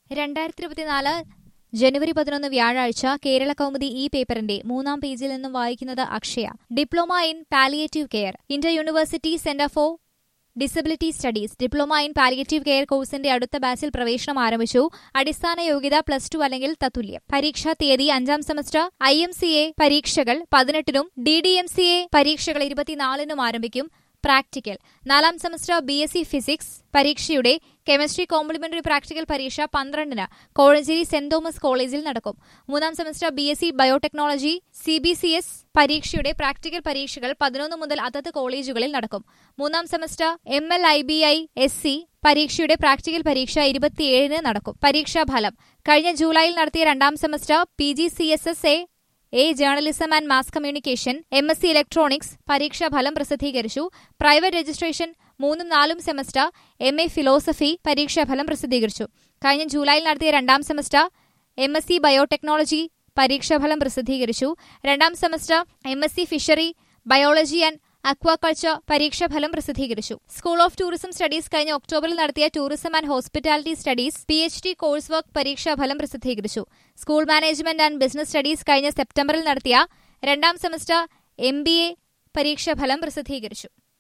രണ്ടായിരത്തി ഇരുപത്തിനാല് ജനുവരി പതിനൊന്ന് വ്യാഴാഴ്ച കേരള കൗമുദി ഈ പേപ്പറിന്റെ മൂന്നാം പേജിൽ നിന്നും വായിക്കുന്നത് Akshaya diploma in palliative care inter university centre for disability studies diploma in palliative care കോഴ്സിന്റെ അടുത്ത ബാച്ചിൽ പ്രവേശനം ആരംഭിച്ചു അടിസ്ഥാന യോഗ്യത പ്ലസ് ടു അല്ലെങ്കിൽ തത്തുല്യം പരീക്ഷാ തീയതി അഞ്ചാം semester I M C A പരീക്ഷകൾ പതിനെട്ടിനും D D M C A പരീക്ഷകൾ ഇരുപത്തിനാലിനും ആരംഭിക്കും പ്രാക്ടിക്കൽ നാലാം semester B S C physics പരീക്ഷയുടെ കെമിസ്ട്രി കോംപ്ലിമെന്ററി പ്രാക്ടിക്കൽ പരീക്ഷ പന്ത്രണ്ടിന് കോഴഞ്ചേരി സെന്റ് തോമസ് കോളേജിൽ നടക്കും മൂന്നാം semester B S C biotechnology C B C S പരീക്ഷയുടെ പ്രാക്ടിക്കൽ പരീക്ഷകൾ പതിനൊന്ന് മുതൽ അതത് കോളേജുകളിൽ നടക്കും മൂന്നാം semester M L I B I S C പരീക്ഷയുടെ പ്രാക്ടിക്കൽ പരീക്ഷ ഇരുപത്തിയേഴിന് നടക്കും പരീക്ഷാഫലം കഴിഞ്ഞ ജൂലൈയിൽ നടത്തിയ രണ്ടാം semester P G C S S A A journalism and mass communication M S C electronics പരീക്ഷാഫലം പ്രസിദ്ധീകരിച്ചു പ്രൈവറ്റ് രജിസ്ട്രേഷൻ മൂന്നും നാലും സെമസ്റ്റർ എം എ ഫിലോസഫി പരീക്ഷാഫലം പ്രസിദ്ധീകരിച്ചു കഴിഞ്ഞ ജൂലൈയിൽ നടത്തിയ രണ്ടാം semester M S C biotechnology പരീക്ഷാഫലം പ്രസിദ്ധീകരിച്ചു രണ്ടാം semester M S C fishery biology and aquaculture പരീക്ഷാഫലം പ്രസിദ്ധീകരിച്ചു സ്കൂൾ ഓഫ് ടൂറിസം സ്റ്റഡീസ് കഴിഞ്ഞ ഒക്ടോബറിൽ നടത്തിയ tourism and hospitality studies P H D course work പരീക്ഷാഫലം പ്രസിദ്ധീകരിച്ചു school management and business studies കഴിഞ്ഞ സെപ്റ്റംബറിൽ നടത്തിയ രണ്ടാം സെമസ്റ്റർ എം ബി എ പരീക്ഷാഫലം പ്രസിദ്ധീകരിച്ചു